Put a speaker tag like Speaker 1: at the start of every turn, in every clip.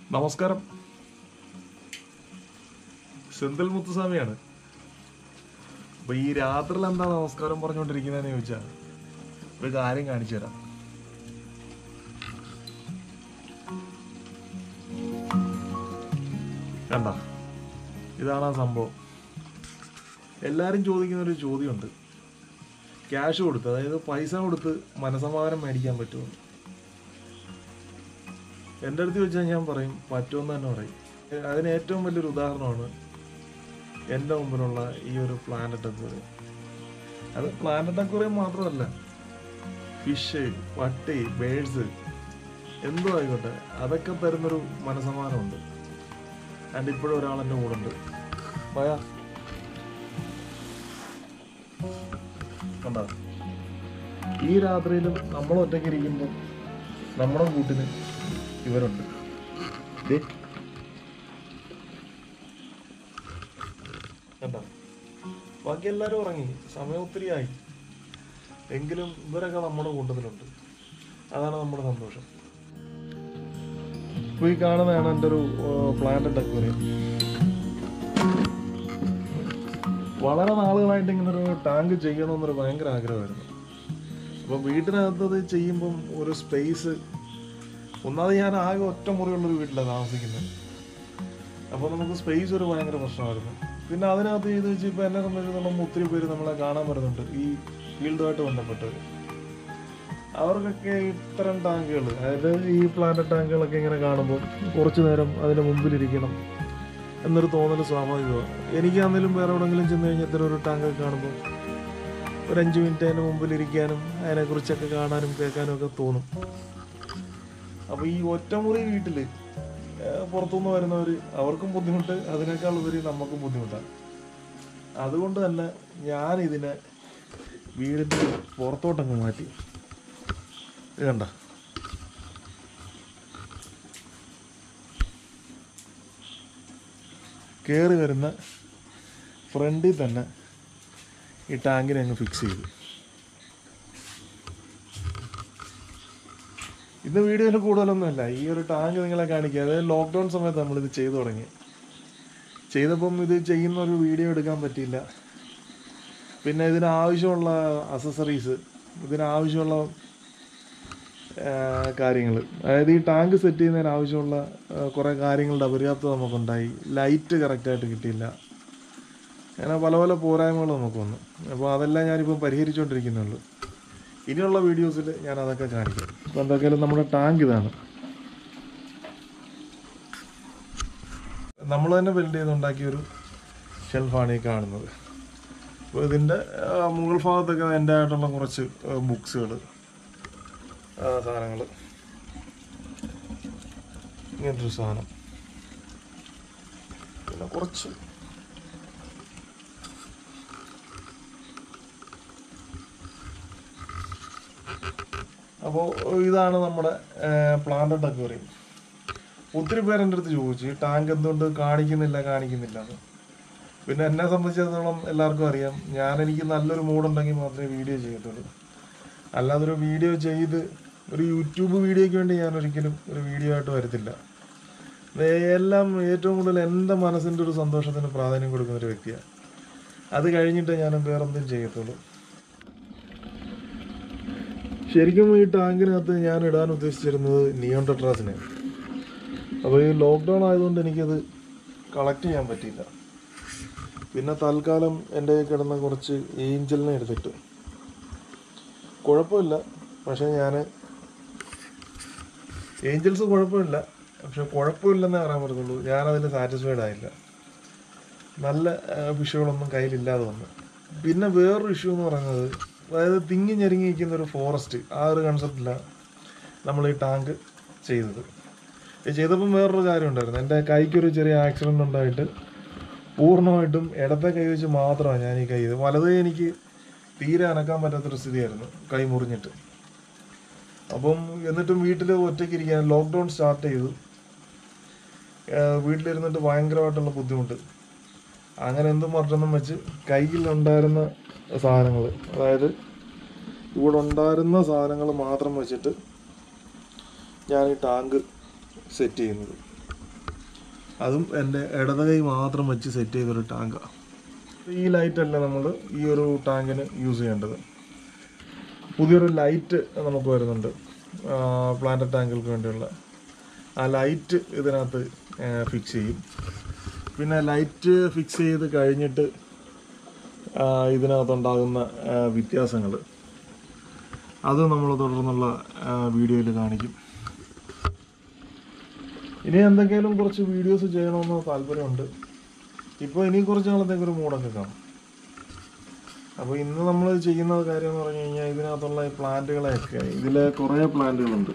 Speaker 1: നമസ്കാരം സെന്തിൽ മുത്തുസ്വാമിയാണ് അപ്പൊ ഈ രാത്രിയിൽ എന്താ നമസ്കാരം പറഞ്ഞുകൊണ്ടിരിക്കുന്നതെന്ന് ചോദിച്ചാൽ ഒരു കാര്യം കാണിച്ചു തരാം കണ്ട ഇതാണ് ആ സംഭവം എല്ലാരും ചോദിക്കുന്ന ഒരു ചോദ്യമുണ്ട് ക്യാഷ് കൊടുത്ത് അതായത് പൈസ കൊടുത്ത് മനസമാധാനം മേടിക്കാൻ പറ്റുമോ എൻ്റെ അടുത്ത് ചോദിച്ചാൽ ഞാൻ പറയും പറ്റുമെന്ന് തന്നെ പറയും ഏ, അതിന് ഏറ്റവും വലിയൊരു ഉദാഹരണമാണ് എൻ്റെ മുമ്പിലുള്ള ഈ ഒരു പ്ലാനറ്റ് അക്വേറിയം അത് പ്ലാനറ്റ് അക്വേറിയം മാത്രമല്ല ഫിഷ് പട്ടി ബേഡ്സ് എന്തോ ആയിക്കോട്ടെ അതൊക്കെ തരുന്നൊരു മനസമാനമുണ്ട് ആൻഡ് ഇപ്പോഴും ഒരാൾ എൻ്റെ കൂടെ ഉണ്ട് പയാ കണ്ടോ ഈ രാത്രിയിലും നമ്മൾ ഒറ്റയ്ക്ക് ഇരിക്കുമ്പോൾ നമ്മുടെ കൂട്ടിന് ഇവരുണ്ട് ദേ. കണ്ടോ ബാക്കി എല്ലാവരും ഉറങ്ങി സമയം ഒത്തിരി ആയി എങ്കിലും ഇവരൊക്കെ നമ്മുടെ കൂട്ടത്തിലുണ്ട് അതാണ് നമ്മുടെ സന്തോഷം ഇപ്പൊ ഈ കാണുന്നതാണ് എൻ്റെ ഒരു പ്ലാന്റ് അക്വേറിയം വളരെ നാളുകളായിട്ട് ഇങ്ങനെ ഒരു ടാങ്ക് ചെയ്യണമെന്നൊരു ഭയങ്കര ആഗ്രഹമായിരുന്നു അപ്പോൾ വീട്ടിനകത്ത് അത് ചെയ്യുമ്പം ഒരു സ്പേസ് ഒന്നാമത് ഞാൻ ആകെ ഒറ്റ മുറിയുള്ളൊരു വീട്ടിലാണ് താമസിക്കുന്നത് അപ്പോൾ നമുക്ക് സ്പേസ് ഒരു ഭയങ്കര പ്രശ്നമായിരുന്നു പിന്നെ അതിനകത്ത് ചെയ്ത് വെച്ച് ഇപ്പോൾ എന്നെ സംബന്ധിച്ചിടത്തോളം ഒത്തിരി പേര് നമ്മളെ കാണാൻ വരുന്നുണ്ട് ഈ ഫീൽഡുമായിട്ട് ബന്ധപ്പെട്ടവർ അവർക്കൊക്കെ ഇത്തരം ടാങ്കുകൾ അതായത് ഈ പ്ലാന്റ് ടാങ്കുകളൊക്കെ ഇങ്ങനെ കാണുമ്പോൾ കുറച്ചു നേരം അതിന് മുമ്പിലിരിക്കണം എന്നൊരു തോന്നൽ സ്വാഭാവികമാണ് എനിക്കാണെങ്കിലും വേറെ എവിടെങ്കിലും ചെന്ന് കഴിഞ്ഞാൽ ഇത്തരം ഒരു ടാങ്കൊക്കെ കാണുമ്പോൾ ഒരു അഞ്ച് മിനിറ്റ് അതിന് മുമ്പിലിരിക്കാനും അതിനെക്കുറിച്ചൊക്കെ കാണാനും കേൾക്കാനും ഒക്കെ തോന്നും അപ്പോൾ ഈ ഒറ്റമുറി വീട്ടിൽ പുറത്തുനിന്ന് വരുന്നവർ അവർക്കും ബുദ്ധിമുട്ട് അതിനേക്കാൾ ഉപരി നമുക്കും ബുദ്ധിമുട്ടാണ് അതുകൊണ്ട് തന്നെ ഞാൻ ഇതിനെ വീടിൻ്റെ പുറത്തോട്ടങ്ങ് മാറ്റി ഇത് കണ്ട കയറി വരുന്ന ഫ്രണ്ടിൽ തന്നെ ഈ ടാങ്കിനെ അങ്ങ് ഫിക്സ് ചെയ്തു ഇന്ന് വീഡിയോയിൽ കൂടുതലൊന്നുമല്ല ഈ ഒരു ടാങ്ക് നിങ്ങളെ കാണിക്കുക അതായത് ലോക്ക്ഡൗൺ സമയത്ത് നമ്മളിത് ചെയ്തു തുടങ്ങി ചെയ്തപ്പം ഇത് ചെയ്യുന്ന ഒരു വീഡിയോ എടുക്കാൻ പറ്റിയില്ല പിന്നെ ഇതിനാവശ്യമുള്ള അസസറീസ് ഇതിനാവശ്യമുള്ള കാര്യങ്ങൾ അതായത് ഈ ടാങ്ക് സെറ്റ് ചെയ്യുന്നതിന് ആവശ്യമുള്ള കുറേ കാര്യങ്ങളുടെ അപര്യാപ്തത നമുക്കുണ്ടായി ലൈറ്റ് കറക്റ്റായിട്ട് കിട്ടിയില്ല അങ്ങനെ പല പല പോരായ്മകൾ നമുക്ക് വന്നു അപ്പോൾ അതെല്ലാം ഞാനിപ്പോൾ പരിഹരിച്ചുകൊണ്ടിരിക്കുന്നുള്ളൂ ഇനിയുള്ള വീഡിയോസിൽ ഞാൻ അതൊക്കെ കാണിക്കാം അപ്പോൾ എന്തൊക്കെയാലും നമ്മുടെ ടാങ്ക് ഇതാണ് നമ്മൾ തന്നെ ബിൽഡ് ചെയ്തുണ്ടാക്കിയ ഒരു ഷെൽഫാണ് ഈ കാണുന്നത് അപ്പോൾ ഇതിൻ്റെ ആ, മുകൾ ഭാഗത്തൊക്കെ എൻ്റെ ആയിട്ടുള്ള കുറച്ച് ബുക്സുകൾ സാധനങ്ങൾ ഇങ്ങനത്തെ ഒരു സാധനം പിന്നെ കുറച്ച് അപ്പോൾ ഇതാണ് നമ്മുടെ പ്ലാന്റ് അക്വേറിയം ഒത്തിരി പേര് എൻ്റെ അടുത്ത് ചോദിച്ചു ഈ ടാങ്ക് എന്തുകൊണ്ട് കാണിക്കുന്നില്ല കാണിക്കുന്നില്ല എന്ന് പിന്നെ എന്നെ സംബന്ധിച്ചിടത്തോളം എല്ലാവർക്കും അറിയാം ഞാൻ എനിക്ക് നല്ലൊരു മൂഡുണ്ടെങ്കിൽ മാത്രമേ വീഡിയോ ചെയ്യത്തുള്ളൂ അല്ലാതെ ഒരു വീഡിയോ ചെയ്ത് ഒരു യൂട്യൂബ് വീഡിയോയ്ക്ക് വേണ്ടി ഞാൻ ഒരിക്കലും ഒരു വീഡിയോ ആയിട്ട് വരത്തില്ല ദേ എല്ലാം ഏറ്റവും കൂടുതൽ എൻ്റെ മനസ്സിൻ്റെ ഒരു സന്തോഷത്തിന് പ്രാധാന്യം കൊടുക്കുന്ന ഒരു വ്യക്തിയാണ് അത് കഴിഞ്ഞിട്ട് ഞാൻ വേറെന്തും ചെയ്യത്തുള്ളൂ ശരിക്കും ഈ ടാങ്കിനകത്ത് ഞാൻ ഇടാൻ ഉദ്ദേശിച്ചിരുന്നത് നിയോൺ ടെട്രാസിനെ അപ്പോൾ ഈ ലോക്ക്ഡൗൺ ആയതുകൊണ്ട് എനിക്കത് കളക്ട് ചെയ്യാൻ പറ്റിയില്ല പിന്നെ തൽക്കാലം എൻ്റെ കയ്യിൽ കിടന്ന കുറച്ച് ഏഞ്ചലിനെ എടുത്തിട്ട് കുഴപ്പമില്ല പക്ഷേ ഞാൻ ഏഞ്ചൽസ് കുഴപ്പമില്ല പക്ഷെ കുഴപ്പമില്ലെന്നേ പറയാൻ പറ്റത്തുള്ളൂ ഞാനതിൽ സാറ്റിസ്ഫൈഡ് ആയില്ല നല്ല ഫിഷുകളൊന്നും കയ്യിലില്ലാതെ വന്നു പിന്നെ വേറൊരു ഇഷ്യൂ എന്ന് പറയുന്നത് അതായത് തിങ്ങി ഞെരുങ്ങി നിൽക്കുന്ന ഒരു ഫോറസ്റ്റ് ആ ഒരു കൺസെപ്റ്റിലാണ് നമ്മൾ ഈ ടാങ്ക് ചെയ്തത് ഇത് ചെയ്തപ്പം വേറൊരു കാര്യം ഉണ്ടായിരുന്നു എൻ്റെ കൈക്കൊരു ചെറിയ ആക്സിഡൻ്റ് ഉണ്ടായിട്ട് പൂർണ്ണമായിട്ടും ഇടത്തെ കൈ വെച്ച് മാത്രമാണ് ഞാൻ ഈ കൈ ചെയ്തത് വലത് കൈ എനിക്ക് തീരെ അനക്കാൻ പറ്റാത്തൊരു സ്ഥിതിയായിരുന്നു കൈ മുറിഞ്ഞിട്ട് അപ്പം എന്നിട്ടും വീട്ടിൽ ഒറ്റയ്ക്ക് ഇരിക്കാൻ ലോക്ക്ഡൗൺ സ്റ്റാർട്ട് ചെയ്തു ഏഹ് വീട്ടിലിരുന്നിട്ട് ഭയങ്കരമായിട്ടുള്ള ബുദ്ധിമുട്ട് അങ്ങനെ എന്തും മറ്റൊന്നും വെച്ച് കയ്യിലുണ്ടായിരുന്ന സാധനങ്ങൾ അതായത് ഇവിടെ ഉണ്ടായിരുന്ന സാധനങ്ങൾ മാത്രം വെച്ചിട്ട് ഞാൻ ഈ ടാങ്ക് സെറ്റ് ചെയ്യുന്നത് അതും എൻ്റെ ഇടത് കൈ മാത്രം വെച്ച് സെറ്റ് ചെയ്തൊരു ടാങ്കാണ് ഈ ലൈറ്റ് അല്ല നമ്മൾ ഈ ഒരു ടാങ്കിന് യൂസ് ചെയ്യേണ്ടത് പുതിയൊരു ലൈറ്റ് നമുക്ക് വരുന്നുണ്ട് പ്ലാന്റ് ടാങ്കുകൾക്ക് വേണ്ടിയുള്ള ആ ലൈറ്റ് ഇതിനകത്ത് ഫിക്സ് ചെയ്യും പിന്നെ ലൈറ്റ് ഫിക്സ് ചെയ്ത് കഴിഞ്ഞിട്ട് ആ, ഇതിനകത്തുണ്ടാകുന്ന വ്യത്യാസങ്ങൾ അത് നമ്മൾ തുടർന്നുള്ള വീഡിയോയിൽ കാണിക്കും ഇനി എന്തെങ്കിലും കുറച്ച് വീഡിയോസ് ചെയ്യണമെന്ന് താല്പര്യമുണ്ട് ഇപ്പോൾ ഇനി കുറച്ച് നാളത്തേക്ക് ഒരു മൂടൊക്കെ കാണും അപ്പോൾ ഇന്ന് നമ്മൾ ചെയ്യുന്ന കാര്യം എന്ന് പറഞ്ഞു കഴിഞ്ഞാൽ ഇതിനകത്തുള്ള ഈ പ്ലാന്റുകളെയൊക്കെ ഇതിൽ കുറേ പ്ലാന്റുകളുണ്ട്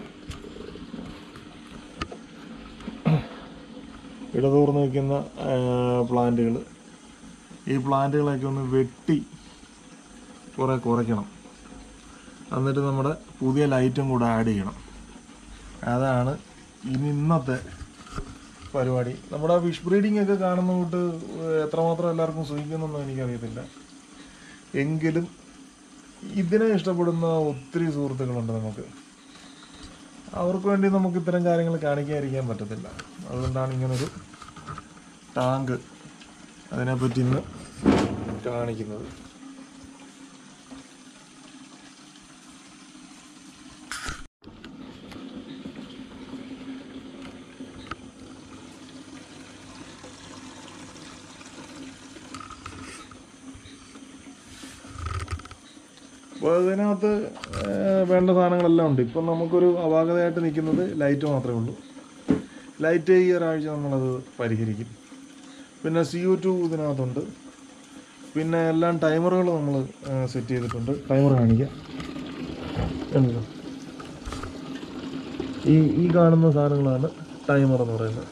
Speaker 1: ഇടതൂർന്ന് നിൽക്കുന്ന പ്ലാന്റുകൾ ഈ പ്ലാന്റുകളൊക്കെ ഒന്ന് വെട്ടി കുറേ കുറയ്ക്കണം എന്നിട്ട് നമ്മുടെ പുതിയ ലൈറ്റും കൂടെ ആഡ് ചെയ്യണം അതാണ് ഇനി ഇന്നത്തെ പരിപാടി നമ്മുടെ ഫിഷ് ബ്രീഡിംഗ് ഒക്കെ കാണുന്ന കൂട്ട് എത്രമാത്രം എല്ലാവർക്കും സുഖിക്കുന്നൊന്നും എനിക്കറിയത്തില്ല എങ്കിലും ഇതിനെ ഇഷ്ടപ്പെടുന്ന ഒത്തിരി സുഹൃത്തുക്കളുണ്ട് നമുക്ക് അവർക്ക് വേണ്ടി നമുക്ക് ഇത്തരം കാര്യങ്ങൾ കാണിക്കാതിരിക്കാൻ പറ്റത്തില്ല അതുകൊണ്ടാണ് ഇങ്ങനൊരു ടാങ്ക് അതിനെപ്പറ്റി ഇന്ന് കാണിക്കുന്നത് അപ്പോൾ അതിനകത്ത് ഏർ, വേണ്ട സാധനങ്ങളെല്ലാം ഉണ്ട് ഇപ്പം നമുക്കൊരു അപാകതയായിട്ട് നിൽക്കുന്നത് ലൈറ്റ് മാത്രമേ ഉള്ളൂ ലൈറ്റ് ഈ ഒരാഴ്ച നമ്മളത് പരിഹരിക്കും പിന്നെ സി യു ടു ഇതിനകത്തുണ്ട് പിന്നെ എല്ലാം ടൈമറുകൾ നമ്മൾ സെറ്റ് ചെയ്തിട്ടുണ്ട് ടൈമർ കാണിക്കാം കണ്ടോ? ഈ ഈ കാണുന്ന സാധനങ്ങളാണ് ടൈമർ എന്ന് പറയുന്നത്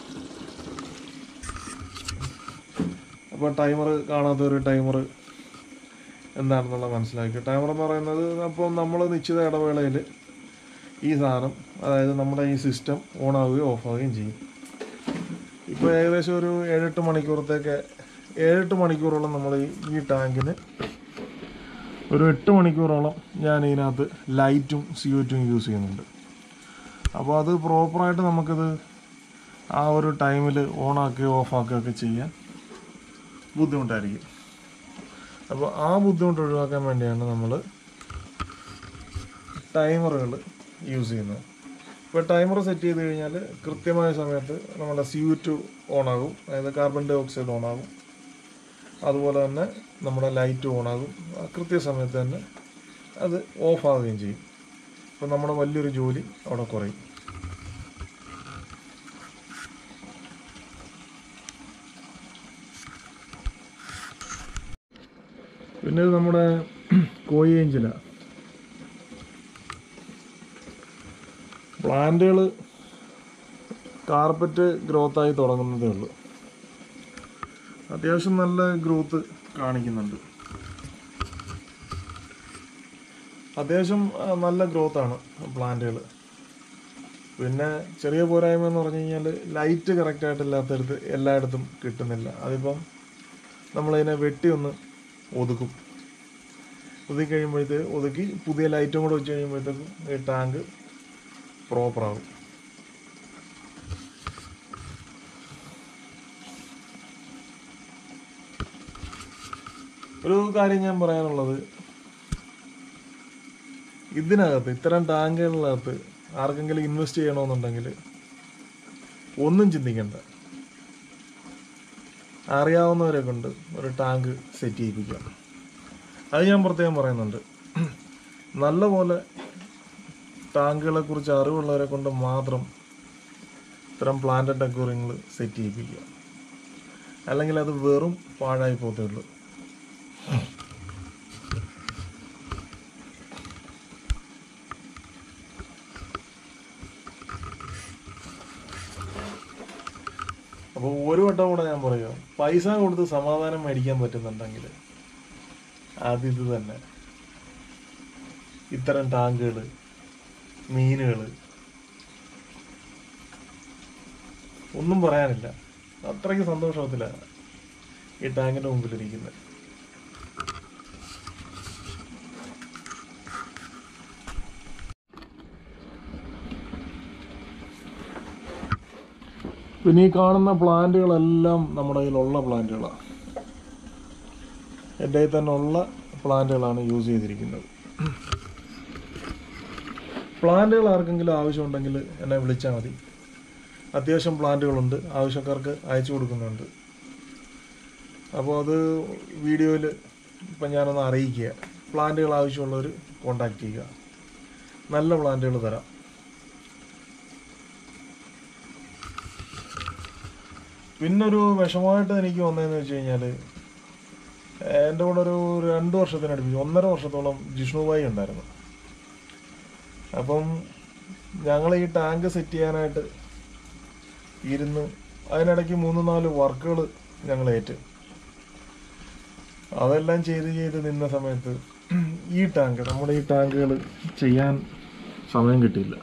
Speaker 1: അപ്പോൾ ടൈമർ കാണാത്തൊരു ടൈമർ എന്താണെന്നുള്ള മനസ്സിലാക്കി ടൈമർ എന്ന് പറയുന്നത് അപ്പോൾ നമ്മൾ നിശ്ചിത ഇടവേളയിൽ ഈ സാധനം അതായത് നമ്മുടെ ഈ സിസ്റ്റം ഓൺ ആവുകയും ഓഫ് ആവുകയും ചെയ്യും ഇപ്പോൾ ഏകദേശം ഒരു ഏഴെട്ട് മണിക്കൂറത്തേക്ക് ഏഴെട്ട് മണിക്കൂറോളം നമ്മൾ ഈ ഈ ടാങ്കിന് ഒരു എട്ട് മണിക്കൂറോളം ഞാൻ ഇതിനകത്ത് ലൈറ്റും സി ഒ ടും യൂസ് ചെയ്യുന്നുണ്ട് അപ്പോൾ അത് പ്രോപ്പറായിട്ട് നമുക്കിത് ആ ഒരു ടൈമിൽ ഓണാക്കുകയോ ഓഫാക്കുകയൊക്കെ ചെയ്യാൻ ബുദ്ധിമുട്ടായിരിക്കും അപ്പോൾ ആ ബുദ്ധിമുട്ട് ഒഴിവാക്കാൻ വേണ്ടിയാണ് നമ്മൾ ടൈമറുകൾ യൂസ് ചെയ്യുന്നത് ഇപ്പോൾ ടൈമർ സെറ്റ് ചെയ്ത് കഴിഞ്ഞാൽ കൃത്യമായ സമയത്ത് നമ്മുടെ സി യു ടു ഓണാകും അതായത് കാർബൺ ഡൈ ഓക്സൈഡ് ഓണാകും അതുപോലെ തന്നെ നമ്മുടെ ലൈറ്റ് ഓണാകും ആ കൃത്യസമയത്ത് തന്നെ അത് ഓഫ് ആവുകയും ചെയ്യും അപ്പോൾ നമ്മുടെ വലിയൊരു ജോലി അവിടെ കുറയും പിന്നെ ഇത് നമ്മുടെ കോയി ഏഞ്ചില പ്ലാന്റുകൾ കാർപ്പറ്റ് ഗ്രോത്തായി തുടങ്ങുന്നതേ ഉള്ളൂ അത്യാവശ്യം നല്ല ഗ്രോത്ത് കാണിക്കുന്നുണ്ട് അത്യാവശ്യം ആ, നല്ല ഗ്രോത്താണ് പ്ലാന്റുകൾ പിന്നെ ചെറിയ പോരായ്മ എന്ന് പറഞ്ഞു കഴിഞ്ഞാൽ ലൈറ്റ് കറക്റ്റായിട്ട് ഇല്ലാത്തടത്ത് എല്ലായിടത്തും കിട്ടുന്നില്ല അതിപ്പം നമ്മളതിനെ വെട്ടി ഒന്ന് ഒതുക്കും ഒതുക്കി കഴിയുമ്പോഴത്തേക്ക് ഒതുക്കി പുതിയ ലൈറ്റും കൂടെ വെച്ച് കഴിയുമ്പോഴത്തേക്കും ഈ ടാങ്ക് പ്രോപ്പറാകും ഒരു കാര്യം ഞാൻ പറയാനുള്ളത് ഇതിനകത്ത് ഇത്തരം ടാങ്കുകളിനകത്ത് ആർക്കെങ്കിലും ഇൻവെസ്റ്റ് ചെയ്യണമെന്നുണ്ടെങ്കിൽ ഒന്നും ചിന്തിക്കണ്ട അറിയാവുന്നവരെ കൊണ്ട് ഒരു ടാങ്ക് സെറ്റ് ചെയ്യിപ്പിക്കാം അത് ഞാൻ പ്രത്യേകം പറയുന്നുണ്ട് നല്ലപോലെ ടാങ്കുകളെ കുറിച്ച് അറിവുള്ളവരെ കൊണ്ട് മാത്രം ഇത്തരം പ്ലാന്റ് അക്വറിയങ്ങൾ സെറ്റ് ചെയ്യിപ്പിക്കുക അല്ലെങ്കിൽ അത് വെറും പാഴായി പോകത്തേ ഉള്ളൂ അപ്പോൾ ഒരു വട്ടം കൂടെ ഞാൻ പറയാം പൈസ കൊടുത്ത് സമാധാനം മേടിക്കാൻ പറ്റുന്നുണ്ടെങ്കിൽ അതിത് തന്നെ ഇത്തരം ടാങ്കുകൾ മീനുകൾ ഒന്നും പറയാനില്ല അത്രയ്ക്ക് സന്തോഷത്തിലാണ് ഈ ടാങ്കിൻ്റെ മുമ്പിലിരിക്കുന്നത് പിന്നെ ഈ കാണുന്ന പ്ലാന്റുകളെല്ലാം നമ്മുടെ കയ്യിലുള്ള പ്ലാന്റുകളാണ് എൻ്റെ കയ്യിൽ തന്നെ ഉള്ള പ്ലാന്റുകളാണ് യൂസ് ചെയ്തിരിക്കുന്നത് പ്ലാന്റുകൾ ആർക്കെങ്കിലും ആവശ്യമുണ്ടെങ്കിൽ എന്നെ വിളിച്ചാൽ മതി അത്യാവശ്യം പ്ലാന്റുകളുണ്ട് ആവശ്യക്കാർക്ക് അയച്ചു കൊടുക്കുന്നുണ്ട് അപ്പോൾ അത് വീഡിയോയിൽ ഇപ്പം ഞാനൊന്ന് അറിയിക്കുക പ്ലാന്റുകൾ ആവശ്യമുള്ളവർ കോണ്ടാക്ട് ചെയ്യുക നല്ല പ്ലാന്റുകൾ തരാം പിന്നൊരു വിഷമമായിട്ട് എനിക്ക് വന്നതെന്ന് വെച്ച് കഴിഞ്ഞാൽ എൻ്റെ കൂടെ ഒരു രണ്ട് വർഷത്തിനടുപ്പിച്ച് ഒന്നര വർഷത്തോളം ജിഷ്ണുബായി ഉണ്ടായിരുന്നു അപ്പം ഞങ്ങൾ ഈ ടാങ്ക് സെറ്റ് ചെയ്യാനായിട്ട് ഇരുന്ന് അതിനിടയ്ക്ക് മൂന്ന് നാല് വർക്കുകൾ ഞങ്ങൾ ഏറ്റ് അതെല്ലാം ചെയ്ത് ചെയ്ത് നിന്ന സമയത്ത് ഈ ടാങ്ക് നമ്മുടെ ഈ ടാങ്കുകൾ ചെയ്യാൻ സമയം കിട്ടിയില്ല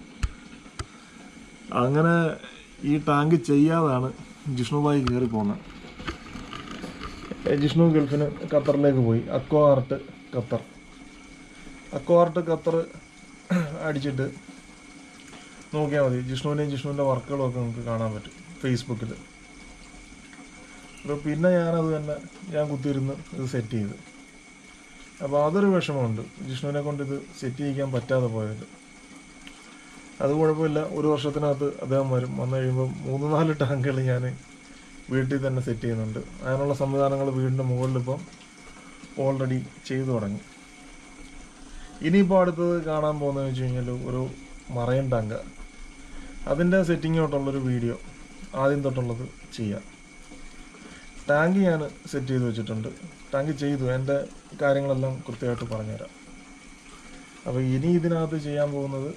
Speaker 1: അങ്ങനെ ഈ ടാങ്ക് ചെയ്യാതാണ് ജിഷ്ണുബായി കയറി പോകുന്നത് ജിഷ്ണു ഗൾഫിന് ഖത്തറിലേക്ക് പോയി Aqua Art Qatar Aqua Art Qatar അടിച്ചിട്ട് നോക്കിയാൽ മതി ജിഷ്ണുവിൻ്റെയും ജിഷ്ണുവിൻ്റെ വർക്കുകളും ഒക്കെ നമുക്ക് കാണാൻ പറ്റും ഫേസ്ബുക്കിൽ അപ്പോൾ പിന്നെ ഞാനത് തന്നെ ഞാൻ കുത്തിയിരുന്ന് ഇത് സെറ്റ് ചെയ്തു അപ്പോൾ അതൊരു വിഷമമുണ്ട് ജിഷ്ണുവിനെ കൊണ്ട് ഇത് സെറ്റ് ചെയ്യിക്കാൻ പറ്റാതെ പോയത് അത് കുഴപ്പമില്ല ഒരു വർഷത്തിനകത്ത് അദ്ദേഹം വരും വന്നു കഴിയുമ്പോൾ മൂന്ന് നാല് ടാങ്കുകൾ ഞാൻ വീട്ടിൽ തന്നെ സെറ്റ് ചെയ്യുന്നുണ്ട് അതിനുള്ള സംവിധാനങ്ങൾ വീടിൻ്റെ മുകളിൽ ഇപ്പം ഓൾറെഡി ചെയ്തു തുടങ്ങി ഇനിയിപ്പോൾ അടുത്തത് കാണാൻ പോകുന്നതെന്ന് വെച്ച് കഴിഞ്ഞാൽ ഒരു മറൈൻ ടാങ്ക് അതിൻ്റെ സെറ്റിങ്ങോട്ടുള്ളൊരു വീഡിയോ ആദ്യം തൊട്ടുള്ളത് ചെയ്യാം ടാങ്ക് ഞാൻ സെറ്റ് ചെയ്ത് വെച്ചിട്ടുണ്ട് ടാങ്ക് ചെയ്തു എൻ്റെ കാര്യങ്ങളെല്ലാം കൃത്യമായിട്ട് പറഞ്ഞുതരാം അപ്പോൾ ഇനി ഇതിനകത്ത് ചെയ്യാൻ പോകുന്നത്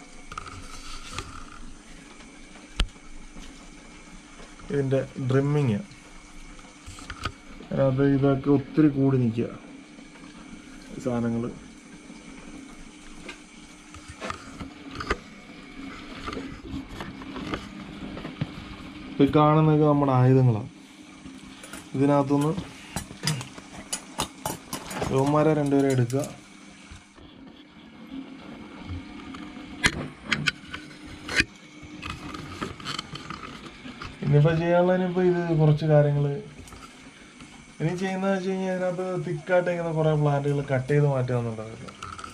Speaker 1: ഇതിൻ്റെ ഡ്രിമ്മിങ് അതിനകത്ത് ഇതൊക്കെ ഒത്തിരി കൂടി നിൽക്കുക സാധനങ്ങൾ ഈ കാണുന്നതൊക്കെ നമ്മുടെ ആയുധങ്ങളാണ് ഇതിനകത്തുനിന്ന് യുവന്മാരെ രണ്ടുപേരെ എടുക്കുക ഇനിയിപ്പോൾ ചെയ്യാനുള്ളതിനിപ്പോൾ ഇത് കുറച്ച് കാര്യങ്ങൾ ഇനി ചെയ്യുന്നത് വെച്ച് കഴിഞ്ഞാൽ ഇതിനകത്ത് തിക്കായിട്ട് ഇങ്ങനെ കുറേ പ്ലാന്റുകൾ കട്ട് ചെയ്ത് മാറ്റുക എന്നുള്ളതല്ല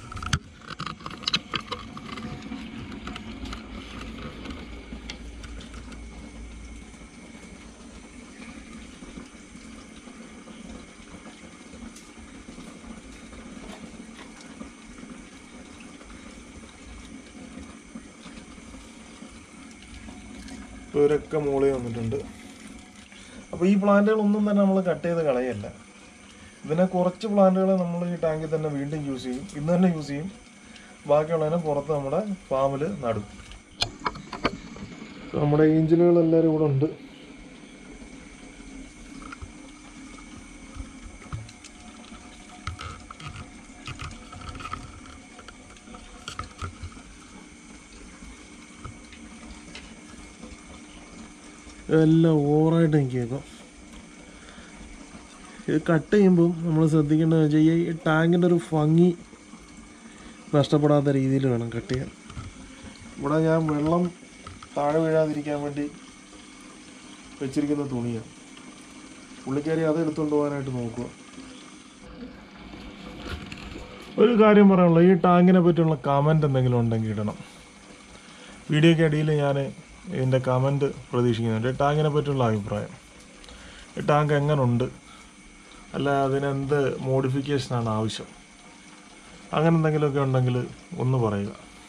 Speaker 1: ഇപ്പോൾ ഇവരൊക്കെ മുകളിൽ വന്നിട്ടുണ്ട് അപ്പോൾ ഈ പ്ലാന്റുകളൊന്നും തന്നെ നമ്മൾ കട്ട് ചെയ്ത് കളയല്ല ഇതിനെ കുറച്ച് പ്ലാന്റുകൾ നമ്മൾ ഈ ടാങ്കിൽ തന്നെ വീണ്ടും യൂസ് ചെയ്യും ഇന്ന് തന്നെ യൂസ് ചെയ്യും ബാക്കിയുള്ളതിനെ പുറത്ത് നമ്മുടെ ഫാമിൽ നടും നമ്മുടെ ഏഞ്ചലുകൾ എല്ലാവരും ഇവിടെ ഉണ്ട് എല്ലാം ഓവറായിട്ട് എനിക്ക് കേൾക്കാം ഇത് കട്ട് ചെയ്യുമ്പോൾ നമ്മൾ ശ്രദ്ധിക്കേണ്ടതെന്ന് വെച്ചാൽ ഈ ടാങ്കിൻ്റെ ഒരു ഭംഗി നഷ്ടപ്പെടാത്ത രീതിയിൽ വേണം കട്ട് ചെയ്യാൻ ഇവിടെ ഞാൻ വെള്ളം താഴെ വീഴാതിരിക്കാൻ വേണ്ടി വെച്ചിരിക്കുന്ന തുണിയാണ് പുള്ളിക്കാരി അത് എടുത്തുകൊണ്ട് പോകാനായിട്ട് നോക്കുക ഒരു കാര്യം പറയാനുള്ളൂ ഈ ടാങ്കിനെ പറ്റിയുള്ള കമൻറ്റ് എന്തെങ്കിലും ഉണ്ടെങ്കിൽ ഇടണം വീഡിയോയ്ക്ക് അടിയിൽ ഞാൻ ഇതിൻ്റെ കമൻറ്റ് പ്രതീക്ഷിക്കുന്നുണ്ട് ഈ ടാങ്കിനെ പറ്റിയുള്ള അഭിപ്രായം ഈ ടാങ്ക് എങ്ങനുണ്ട് അല്ല അതിനെന്ത് മോഡിഫിക്കേഷനാണ് ആവശ്യം അങ്ങനെ എന്തെങ്കിലുമൊക്കെ ഉണ്ടെങ്കിൽ ഒന്ന് പറയുക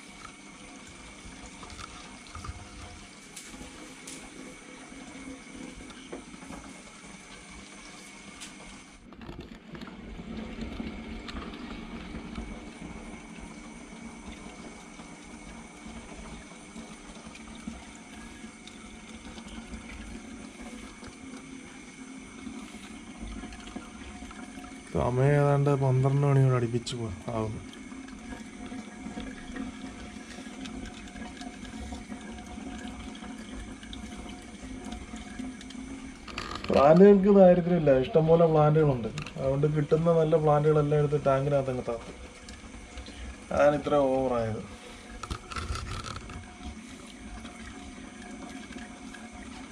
Speaker 1: സമയം ഏതാണ്ട് പന്ത്രണ്ട് മണിയോട് അടുപ്പിച്ച് പോ- ആകുന്നു പ്ലാന്റുകൾക്ക് ദാരിദ്ര്യമില്ല ഇഷ്ടംപോലെ പ്ലാന്റുകളുണ്ട് അതുകൊണ്ട് കിട്ടുന്ന നല്ല പ്ലാന്റുകളെല്ലാം എടുത്ത് ടാങ്കിനകത്ത് അങ്ങ് താത്തും അതാണ് ഇത്ര ഓവറായത്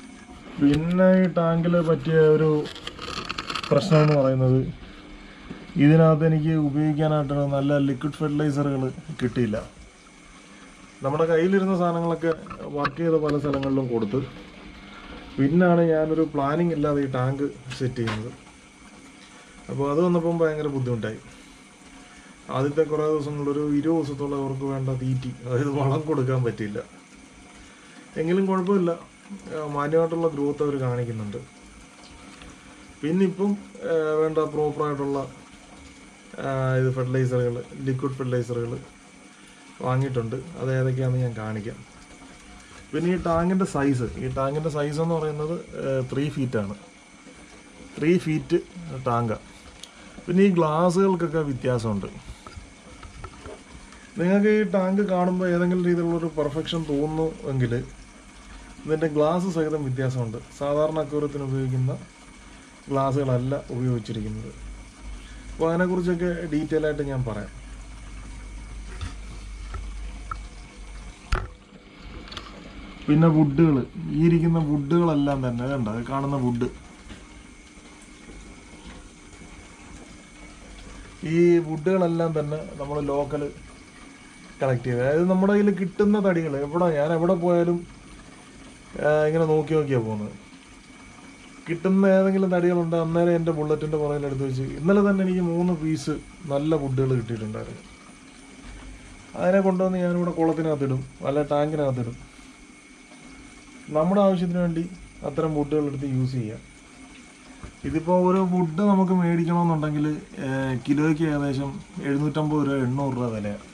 Speaker 1: പിന്നെ ഈ ടാങ്കിൽ പറ്റിയ ഒരു പ്രശ്നം എന്ന് പറയുന്നത് ഇതിനകത്ത് എനിക്ക് ഉപയോഗിക്കാനായിട്ടുള്ള നല്ല ലിക്വിഡ് ഫെർട്ടിലൈസറുകൾ കിട്ടിയില്ല നമ്മുടെ കയ്യിലിരുന്ന സാധനങ്ങളൊക്കെ വർക്ക് ചെയ്ത പല സ്ഥലങ്ങളിലും കൊടുത്ത് പിന്നാണ് ഞാനൊരു പ്ലാനിങ് ഇല്ലാതെ ഈ ടാങ്ക് സെറ്റ് ചെയ്യുന്നത് അപ്പോൾ അത് വന്നപ്പം ഭയങ്കര ബുദ്ധിമുട്ടായി ആദ്യത്തെ കുറേ ദിവസങ്ങളൊരു ഇരുപത് ദിവസത്തോളം അവർക്ക് വേണ്ട തീറ്റി അതായത് വളം കൊടുക്കാൻ പറ്റിയില്ല എങ്കിലും കുഴപ്പമില്ല ആ, മാന്യമായിട്ടുള്ള ഗ്രോത്ത് അവർ കാണിക്കുന്നുണ്ട് പിന്നെ ഇപ്പം ആ, വേണ്ട പ്രോപ്പറായിട്ടുള്ള ഇത് ഫെർട്ടിലൈസറുകൾ ലിക്വിഡ് ഫെർട്ടിലൈസറുകൾ വാങ്ങിയിട്ടുണ്ട് അത് ഏതൊക്കെയാണെന്ന് ഞാൻ കാണിക്കാം പിന്നെ ഈ ടാങ്കിൻ്റെ സൈസ് ഈ ടാങ്കിൻ്റെ സൈസ് എന്ന് പറയുന്നത് ത്രീ ഫീറ്റാണ് ത്രീ ഫീറ്റ് ടാങ്ക പിന്നെ ഈ ഗ്ലാസ്സുകൾക്കൊക്കെ വ്യത്യാസമുണ്ട് നിങ്ങൾക്ക് ഈ ടാങ്ക് കാണുമ്പോൾ ഏതെങ്കിലും രീതിയിലുള്ളൊരു പെർഫെക്ഷൻ തോന്നുന്നു എങ്കിൽ ഇതിൻ്റെ ഗ്ലാസ് സഹിതം വ്യത്യാസമുണ്ട് സാധാരണ അക്കൂരത്തിന് ഉപയോഗിക്കുന്ന ഗ്ലാസ്സുകളല്ല ഉപയോഗിച്ചിരിക്കുന്നത് അപ്പോൾ അതിനെക്കുറിച്ചൊക്കെ ഡീറ്റെയിൽ ആയിട്ട് ഞാൻ പറയാം പിന്നെ വുഡുകൾ ഈ ഇരിക്കുന്ന വുഡുകളെല്ലാം തന്നെ കണ്ട അത് കാണുന്ന വുഡ് ഈ വുഡുകളെല്ലാം തന്നെ നമ്മൾ ലോക്കൽ കളക്ട് ചെയ്ത് അതായത് നമ്മുടെ കയ്യിൽ കിട്ടുന്ന തടികൾ എവിടെ ഞാൻ എവിടെ പോയാലും ആ, ഇങ്ങനെ നോക്കി നോക്കിയാണ് പോകുന്നത് കിട്ടുന്ന ഏതെങ്കിലും തടികളുണ്ട് അന്നേരം എൻ്റെ ബുള്ളറ്റിൻ്റെ പുറകിൽ എടുത്ത് വെച്ച് ഇന്നലെ തന്നെ എനിക്ക് മൂന്ന് പീസ് നല്ല വുഡുകൾ കിട്ടിയിട്ടുണ്ടായിരുന്നു അതിനെ കൊണ്ടുവന്ന് ഞാനിവിടെ കുളത്തിനകത്തിടും അല്ല ടാങ്കിനകത്തിടും നമ്മുടെ ആവശ്യത്തിന് വേണ്ടി അത്തരം വുഡുകൾ എടുത്ത് യൂസ് ചെയ്യാം ഇതിപ്പോൾ ഒരു വുഡ് നമുക്ക് മേടിക്കണമെന്നുണ്ടെങ്കിൽ ഏഹ്, കിലോയ്ക്ക് ഏകദേശം എഴുന്നൂറ്റമ്പത് രൂപ എണ്ണൂറ് രൂപ വിലയാണ്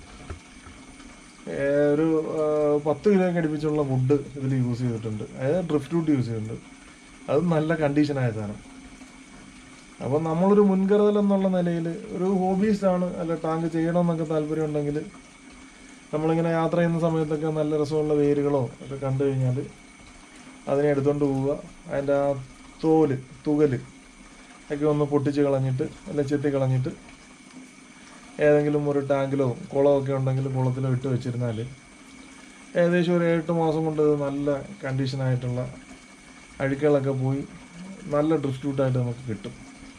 Speaker 1: ഏഹ്, ഒരു ഏഹ്, പത്ത് കിലോയ്ക്ക് അടുപ്പിച്ചുള്ള വുഡ് ഇതിൽ യൂസ് ചെയ്തിട്ടുണ്ട് അതായത് ഡ്രിഫ്റ്റ് വുഡ് യൂസ് ചെയ്തിട്ടുണ്ട് അത് നല്ല കണ്ടീഷനായ സാധനം അപ്പോൾ നമ്മളൊരു മുൻകരുതൽ എന്നുള്ള നിലയിൽ ഒരു ഹോബീസാണ് അല്ല ടാങ്ക് ചെയ്യണമെന്നൊക്കെ താല്പര്യം ഉണ്ടെങ്കിൽ നമ്മളിങ്ങനെ യാത്ര ചെയ്യുന്ന സമയത്തൊക്കെ നല്ല രസമുള്ള വേരുകളോ ഒക്കെ കണ്ടു കഴിഞ്ഞാൽ അതിനെ എടുത്തുകൊണ്ട് പോവുക അതിൻ്റെ ആ തോല് തുകല് ഒക്കെ ഒന്ന് പൊട്ടിച്ച് കളഞ്ഞിട്ട് അല്ല ചെത്തി കളഞ്ഞിട്ട് ഏതെങ്കിലും ഒരു ടാങ്കിലോ കുളമോ ഒക്കെ ഉണ്ടെങ്കിൽ കുളത്തിലോ ഇട്ട് വെച്ചിരുന്നാൽ ഏകദേശം ഒരു എട്ട് മാസം കൊണ്ട് ഇത് നല്ല കണ്ടീഷനായിട്ടുള്ള അഴുക്കുകളൊക്കെ പോയി നല്ല ഡ്രിഫ്റ്റ് വുഡായിട്ട് നമുക്ക് കിട്ടും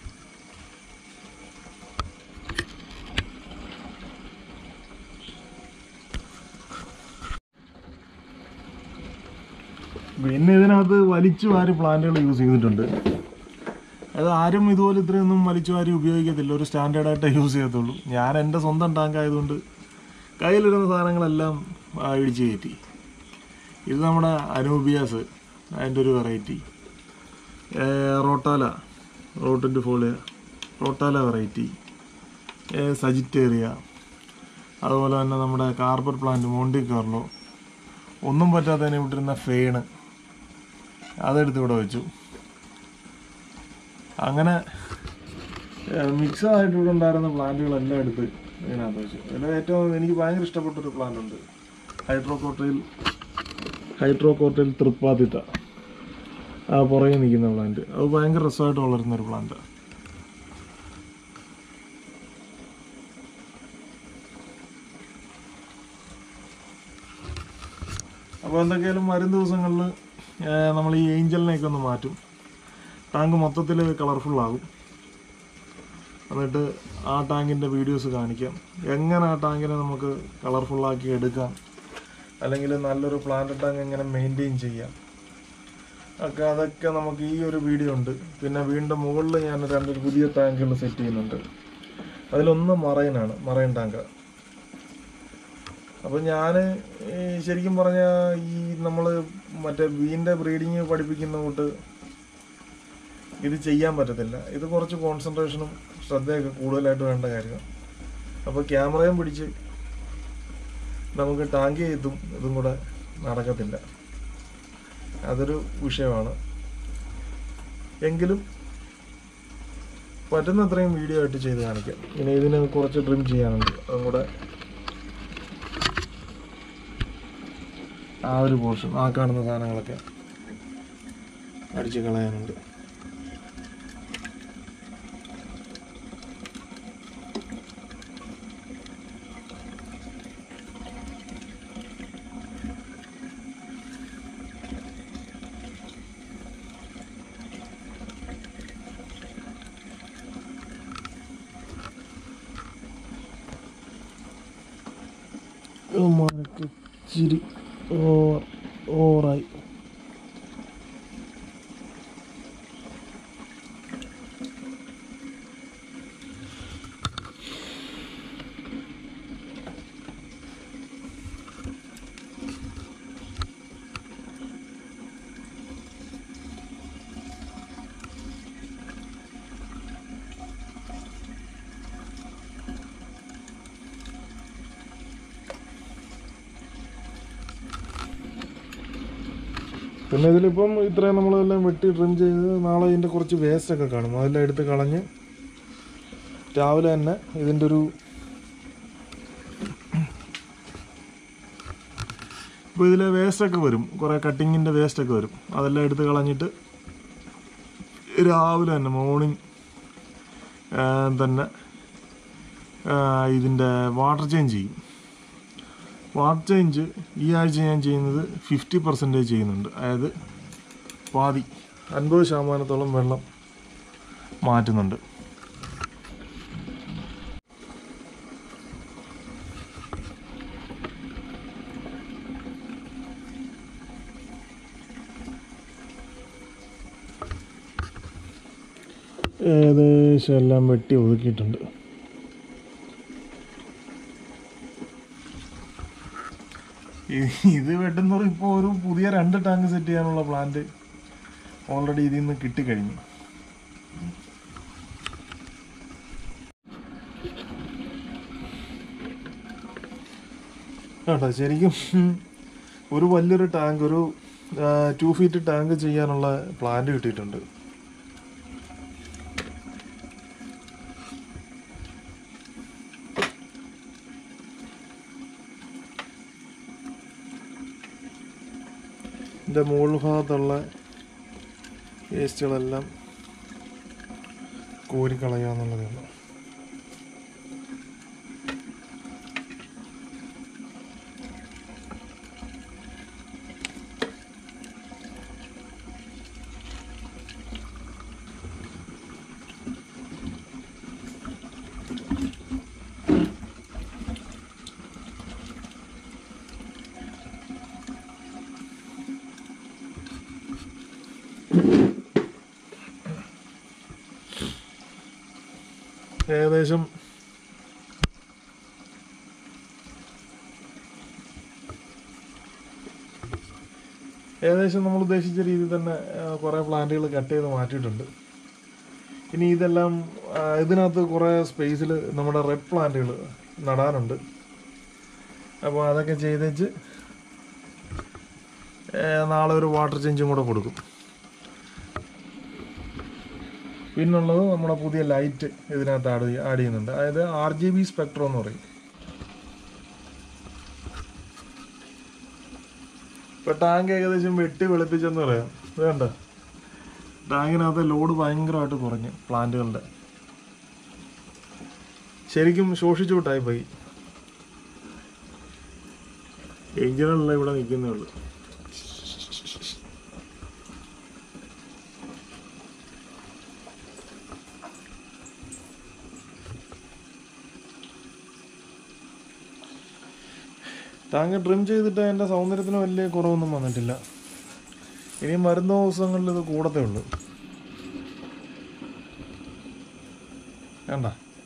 Speaker 1: പിന്നെ ഇതിനകത്ത് വലിച്ചു വാരി പ്ലാന്റുകൾ യൂസ് ചെയ്തിട്ടുണ്ട് അത് ആരും ഇതുപോലെ ഇത്രയൊന്നും വലിച്ചു വാരി ഉപയോഗിക്കത്തില്ല ഒരു സ്റ്റാൻഡേർഡായിട്ടേ യൂസ് ചെയ്യത്തുള്ളൂ ഞാൻ എൻ്റെ സ്വന്തം ടാങ്ക് ആയതുകൊണ്ട് കയ്യിലിരുന്ന സാധനങ്ങളെല്ലാം ആ, ഇടിച്ച് കയറ്റി ഇത് നമ്മുടെ അനൂബിയാസ് അതിൻ്റെ ഒരു വെറൈറ്റി റോട്ടാല റോട്ടിൻ്റെ ഫോളിയ റോട്ടാല വെറൈറ്റി സജിറ്റേറിയ അതുപോലെ തന്നെ നമ്മുടെ കാർബർ പ്ലാന്റ് മോണ്ടി കാർലോ ഒന്നും പറ്റാത്തതിനെ വിട്ടിരുന്ന ഫേണ് അതെടുത്ത് ഇവിടെ വെച്ചു അങ്ങനെ മിക്സ് ആയിട്ട് ഇവിടെ ഉണ്ടായിരുന്ന പ്ലാന്റുകളെല്ലാം എടുത്ത് ഇതിനകത്ത് വെച്ചു അതിൽ ഏറ്റവും എനിക്ക് ഭയങ്കര ഇഷ്ടപ്പെട്ടൊരു പ്ലാന്റ് ഉണ്ട് ഹൈഡ്രോകോട്ടയിൽ ഹൈഡ്രോകോട്ടയിൽ തൃപ്പാതിത്ത ആ പുറകെ നിൽക്കുന്ന പ്ലാന്റ് അത് ഭയങ്കര രസമായിട്ട് വളരുന്ന ഒരു പ്ലാന്റ് അപ്പോൾ എന്തൊക്കെയാലും വരും ദിവസങ്ങളിൽ നമ്മൾ ഈ ഏഞ്ചലിനെയൊക്കെ ഒന്ന് മാറ്റും ടാങ്ക് മൊത്തത്തിൽ കളർഫുള്ളാകും എന്നിട്ട് ആ ടാങ്കിൻ്റെ വീഡിയോസ് കാണിക്കാം എങ്ങനെ ആ ടാങ്കിനെ നമുക്ക് കളർഫുള്ളാക്കി എടുക്കാം അല്ലെങ്കിൽ നല്ലൊരു പ്ലാന്റ് ടാങ്ക് എങ്ങനെ മെയിൻറ്റെയിൻ ചെയ്യാം ഒക്കെ അതൊക്കെ നമുക്ക് ഈ ഒരു വീഡിയോ ഉണ്ട് പിന്നെ വീണ്ടും മുകളിൽ ഞാൻ രണ്ട് പുതിയ ടാങ്കുകൾ സെറ്റ് ചെയ്യുന്നുണ്ട് അതിലൊന്ന് മറൈനാണ് മറൈൻ ടാങ്ക് അപ്പോൾ ഞാൻ ശരിക്കും പറഞ്ഞാൽ ഈ നമ്മൾ മറ്റേ വീൻ്റെ ബ്രീഡിങ് പഠിപ്പിക്കുന്ന കൂട്ട് ഇത് ചെയ്യാൻ പറ്റത്തില്ല ഇത് കുറച്ച് കോൺസെൻട്രേഷനും ശ്രദ്ധയൊക്കെ കൂടുതലായിട്ട് വേണ്ട കാര്യമാണ് അപ്പോൾ ക്യാമറയും പിടിച്ച് നമുക്ക് ടാങ്ക് ചെയ്തും ഇതും കൂടെ നടക്കത്തില്ല അതൊരു വിഷയമാണ് എങ്കിലും പറ്റുന്ന അത്രയും വീഡിയോ ആയിട്ട് ചെയ്ത് കാണിക്കാം പിന്നെ ഇതിന് കുറച്ച് ഡ്രിം ചെയ്യാനുണ്ട് അതും കൂടെ ആ ഒരു പോർഷൻ ആ കാണുന്ന സാധനങ്ങളൊക്കെ അടിച്ച് കളയാനുണ്ട്
Speaker 2: ഇച്ചിരി ഓവർ ഓവറായി
Speaker 1: പിന്നെ ഇതിലിപ്പം ഇത്രയും നമ്മളെല്ലാം വെട്ടി ട്രിം ചെയ്ത് നാളെ ഇതിൻ്റെ കുറച്ച് വേസ്റ്റ് ഒക്കെ കാണും അതെല്ലാം എടുത്ത് കളഞ്ഞ് രാവിലെ തന്നെ ഇതിൻ്റെ ഒരു ഇപ്പോൾ ഇതിലെ വേസ്റ്റൊക്കെ വരും കുറേ കട്ടിങ്ങിൻ്റെ വേസ്റ്റൊക്കെ വരും അതെല്ലാം എടുത്ത് കളഞ്ഞിട്ട് രാവിലെ തന്നെ മോർണിംഗ് തന്നെ ആ, ഇതിൻ്റെ വാട്ടർ ചേഞ്ച് ചെയ്യും വാട്ടർ ചേഞ്ച് ഈ ആഴ്ച ഞാൻ ചെയ്യുന്നത് ഫിഫ്റ്റി പെർസെൻറ്റേജ് ചെയ്യുന്നുണ്ട് അതായത് പാതി അൻപത് ശതമാനത്തോളം വെള്ളം മാറ്റുന്നുണ്ട് ഏകദേശം എല്ലാം വെട്ടി ഒതുക്കിയിട്ടുണ്ട് ഇത് ഇത് വെട്ടുന്നവർ ഇപ്പോൾ ഒരു പുതിയ രണ്ട് ടാങ്ക് സെറ്റ് ചെയ്യാനുള്ള പ്ലാന്റ് ഓൾറെഡി ഇതിൽ നിന്ന് കിട്ടിക്കഴിഞ്ഞു കേട്ടോ ശരിക്കും ഒരു വലിയൊരു ടാങ്ക് ഒരു ടു ഫീറ്റ് ടാങ്ക് ചെയ്യാനുള്ള പ്ലാന്റ് കിട്ടിയിട്ടുണ്ട് ഇതിൻ്റെ മുകൾ ഭാഗത്തുള്ള വേസ്റ്റുകളെല്ലാം കോരിക്കളയാന്നുള്ളതേ ഉള്ളൂ ഏകദേശം ഏകദേശം നമ്മൾ ഉദ്ദേശിച്ച രീതിയിൽ തന്നെ കുറേ പ്ലാന്റുകൾ കട്ട് ചെയ്ത് മാറ്റിയിട്ടുണ്ട് ഇനി ഇതെല്ലാം ആ, ഇതിനകത്ത് കുറേ സ്പേസിൽ നമ്മുടെ റെഡ് പ്ലാന്റുകൾ നടാനുണ്ട് അപ്പോൾ അതൊക്കെ ചെയ്തേച്ച് ഏ, നാളെ ഒരു വാട്ടർ ചേഞ്ചും കൂടെ കൊടുക്കും പിന്നുള്ളത് നമ്മുടെ പുതിയ ലൈറ്റ് ഇതിനകത്ത് ആഡ് ചെയ്യ- ആഡ് ചെയ്യുന്നുണ്ട് അതായത് ആർ ജി ബി സ്പെക്ട്രം എന്ന് പറയും ഇപ്പൊ ടാങ്ക് ഏകദേശം വെട്ടി വെളുപ്പിച്ചെന്ന് പറയാം വേണ്ട ടാങ്കിനകത്ത് ലോഡ് ഭയങ്കരമായിട്ട് കുറഞ്ഞു പ്ലാന്റുകളുടെ ശരിക്കും ശോഷിച്ചു വിട്ടായി പോയി എഞ്ചിനല്ല ഇവിടെ നിൽക്കുന്നേ ഉള്ളൂ ടാങ്ക് ട്രിം ചെയ്തിട്ട് അതിൻ്റെ സൗന്ദര്യത്തിന് വലിയ കുറവൊന്നും വന്നിട്ടില്ല ഇനിയും വരുന്ന ദിവസങ്ങളിൽ ഇത് കൂടത്തേ ഉള്ളൂ വേണ്ട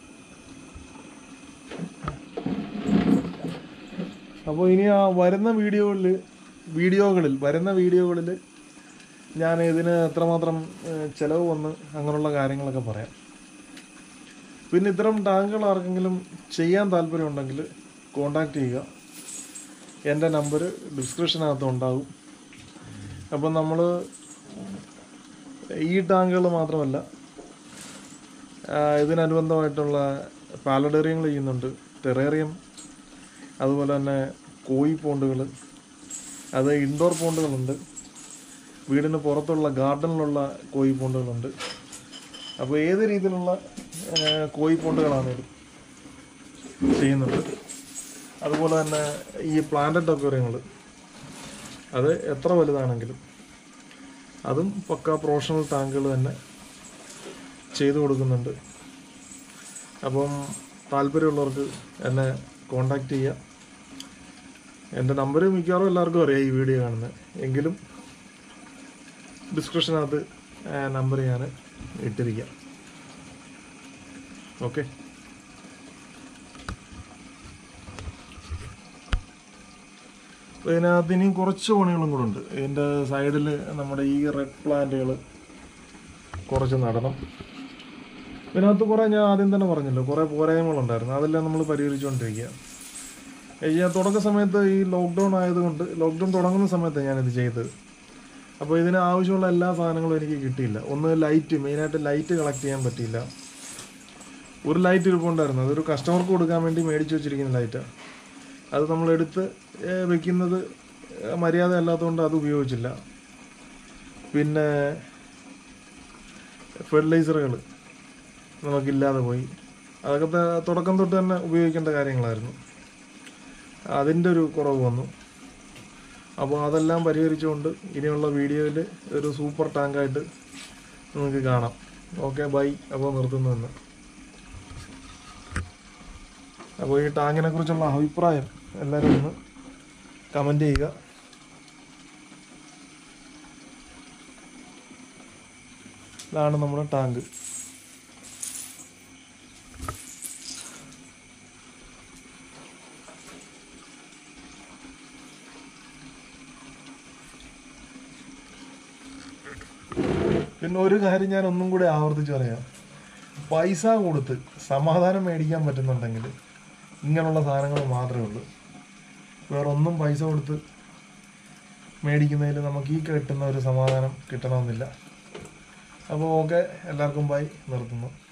Speaker 1: അപ്പോൾ ഇനി ആ വരുന്ന വീഡിയോകളിൽ വീഡിയോകളിൽ വരുന്ന വീഡിയോകളിൽ ഞാൻ ഇതിന് എത്രമാത്രം ഏഹ്, ചിലവ് വന്ന് അങ്ങനെയുള്ള കാര്യങ്ങളൊക്കെ പറയാം പിന്നെ ഇത്തരം ടാങ്കുകൾ ആർക്കെങ്കിലും ചെയ്യാൻ താല്പര്യമുണ്ടെങ്കിൽ കോണ്ടാക്ട് ചെയ്യുക എൻ്റെ നമ്പർ ഡിസ്ക്രിപ്ഷനകത്ത് ഉണ്ടാകും അപ്പം നമ്മൾ ഈ ടാങ്കുകൾ മാത്രമല്ല ആ, ഇതിനനുബന്ധമായിട്ടുള്ള പാലഡേറിയങ്ങൾ ചെയ്യുന്നുണ്ട് ടെറേറിയം അതുപോലെ തന്നെ കോയി പോണ്ടുകൾ അത് ഇൻഡോർ പോണ്ടുകളുണ്ട് വീടിന് പുറത്തുള്ള ഗാർഡനിലുള്ള കോയി പോണ്ടുകളുണ്ട് അപ്പോൾ ഏത് രീതിയിലുള്ള ആ, കോയി പോണ്ടുകളാണേലും ചെയ്യുന്നുണ്ട് അതുപോലെ തന്നെ ഈ പ്ലാന്റഡ് അക്വേറിയങ്ങൾ അത് എത്ര വലുതാണെങ്കിലും അതും പക്ക പ്രൊഫഷണൽ ടാങ്കുകൾ തന്നെ ചെയ്തു കൊടുക്കുന്നുണ്ട് അപ്പം താല്പര്യമുള്ളവർക്ക് എന്നെ കോണ്ടാക്ട് ചെയ്യുക എൻ്റെ നമ്പർ മിക്കവാറും എല്ലാവർക്കും അറിയാം ഈ വീഡിയോ കാണുന്നത് എങ്കിലും ഡിസ്ക്രിപ്ഷനകത്ത് നമ്പർ ഞാൻ ഇട്ടിരിക്കാം ഓക്കെ അപ്പോൾ ഇതിനകത്ത് ഇനിയും കുറച്ച് പണികളും കൂടെ ഉണ്ട് ഇതിൻ്റെ സൈഡിൽ നമ്മുടെ ഈ റെഡ് പ്ലാന്റുകൾ കുറച്ച് നടണം ഇതിനകത്ത് കുറേ ഞാൻ ആദ്യം തന്നെ പറഞ്ഞല്ലോ കുറേ പോരായ്മകളുണ്ടായിരുന്നു അതെല്ലാം നമ്മൾ പരിഹരിച്ചുകൊണ്ടിരിക്കുക ഈ ഞാൻ തുടക്ക സമയത്ത് ഈ ലോക്ക്ഡൗൺ ആയതുകൊണ്ട് ലോക്ക്ഡൗൺ തുടങ്ങുന്ന സമയത്താണ് ഞാനിത് ചെയ്തത് അപ്പോൾ ഇതിന് ആവശ്യമുള്ള എല്ലാ സാധനങ്ങളും എനിക്ക് കിട്ടിയില്ല ഒന്ന് ലൈറ്റ് മെയിനായിട്ട് ലൈറ്റ് കളക്ട് ചെയ്യാൻ പറ്റിയില്ല ഒരു ലൈറ്റ് ഇരിപ്പുണ്ടായിരുന്നു അതൊരു കസ്റ്റമർക്ക് കൊടുക്കാൻ വേണ്ടി മേടിച്ച് വെച്ചിരിക്കുന്ന ലൈറ്റാണ് അത് നമ്മളെടുത്ത് ഏഹ്, വെക്കുന്നത് ഏഹ്, മര്യാദ അല്ലാത്തതുകൊണ്ട് അത് ഉപയോഗിച്ചില്ല പിന്നെ ഫെർട്ടിലൈസറുകൾ നമുക്കില്ലാതെ പോയി അതൊക്കെ ത- തുടക്കം തൊട്ട് തന്നെ ഉപയോഗിക്കേണ്ട കാര്യങ്ങളായിരുന്നു അതിൻ്റെ ഒരു കുറവ് വന്നു അപ്പോൾ അതെല്ലാം പരിഹരിച്ചുകൊണ്ട് ഇനിയുള്ള വീഡിയോയിൽ ഒരു സൂപ്പർ ടാങ്കായിട്ട് നിങ്ങൾക്ക് കാണാം ഓക്കെ ബൈ അപ്പോൾ നിർത്തുന്നു എന്ന് അപ്പോൾ ഈ ടാങ്കിനെ കുറിച്ചുള്ള അഭിപ്രായം എല്ലാവരും ഒന്ന് കമൻ്റ് ചെയ്യുക ഇതാണ് നമ്മുടെ ടാങ്ക് പിന്നെ ഒരു കാര്യം ഞാൻ ഒന്നും കൂടി ആവർത്തിച്ച് പറയാം പൈസ കൊടുത്ത് സമാധാനം മേടിക്കാൻ പറ്റുന്നുണ്ടെങ്കിൽ ഇങ്ങനെയുള്ള സാധനങ്ങൾ മാത്രമേ ഉള്ളൂ വേറെ ഒന്നും പൈസ കൊടുത്ത് മേടിക്കുന്നതിൽ നമുക്ക് ഈ കിട്ടുന്ന ഒരു സമാധാനം കിട്ടണമെന്നില്ല അപ്പോൾ ഓക്കെ എല്ലാവർക്കും ബൈ നിർത്തുന്നു